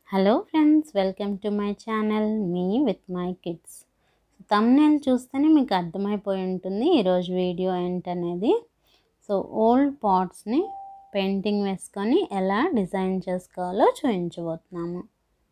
hello friends welcome to my channel me with my kids thumbnail చూస్తేనే మీకు అర్థమైపోయి ఉంటుంది ఈరోజు వీడియో ఏంటనేది సో ఓల్డ్ పాట్స్ని పెయింటింగ్ వేసుకొని ఎలా డిజైన్ చేసుకోవాలో చూపించబోతున్నాము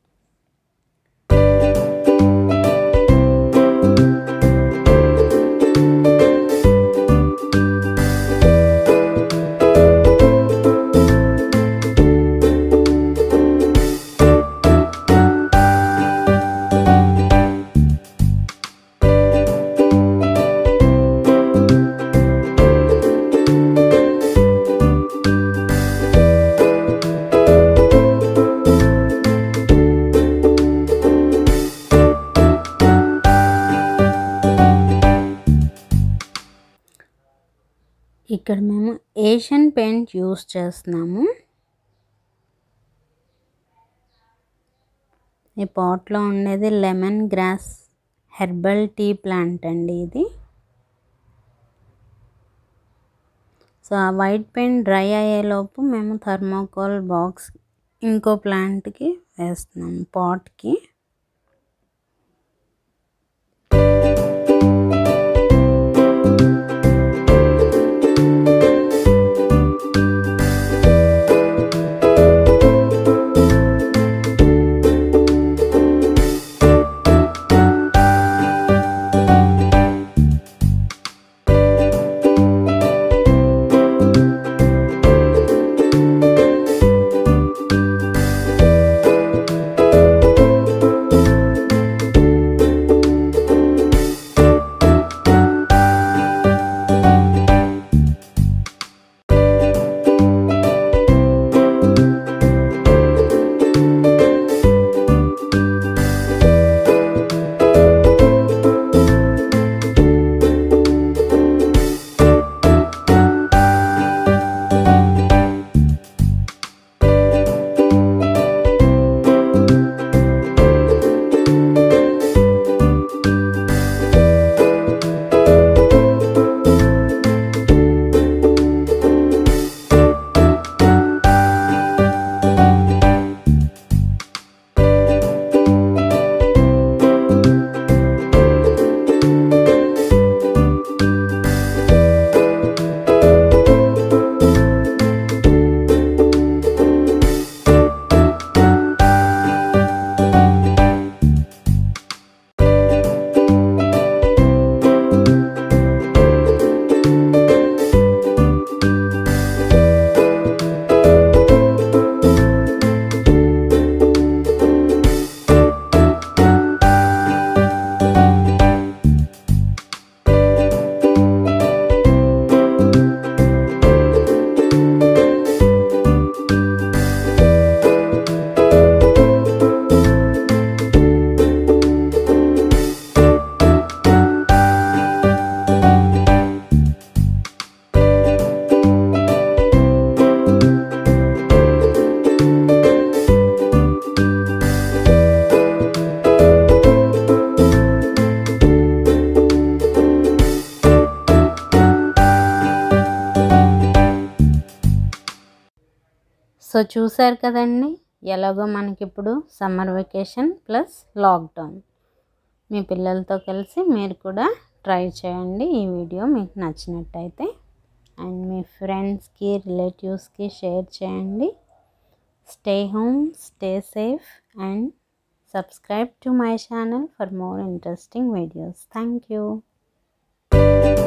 ఇక్కడ మేము ఏషియన్ పెయింట్ యూస్ చేస్తున్నాము ఈ పాట్లో ఉండేది lemon grass herbal tea plant అండి ఇది సో ఆ వైట్ పెయింట్ డ్రై అయ్యేలోపు మేము థర్మోకోల్ బాక్స్ ఇంకో ప్లాంట్కి వేస్తున్నాము పాట్కి సో చూసారు కదండి ఎలాగో మనకి ఇప్పుడు సమ్మర్ వెకేషన్ ప్లస్ లాక్డౌన్ మీ పిల్లలతో కలిసి మీరు కూడా ట్రై చేయండి ఈ వీడియో మీకు నచ్చినట్టయితే అండ్ మీ ఫ్రెండ్స్కి రిలేటివ్స్కి షేర్ చేయండి stay home stay safe and subscribe to my channel for more interesting videos thank you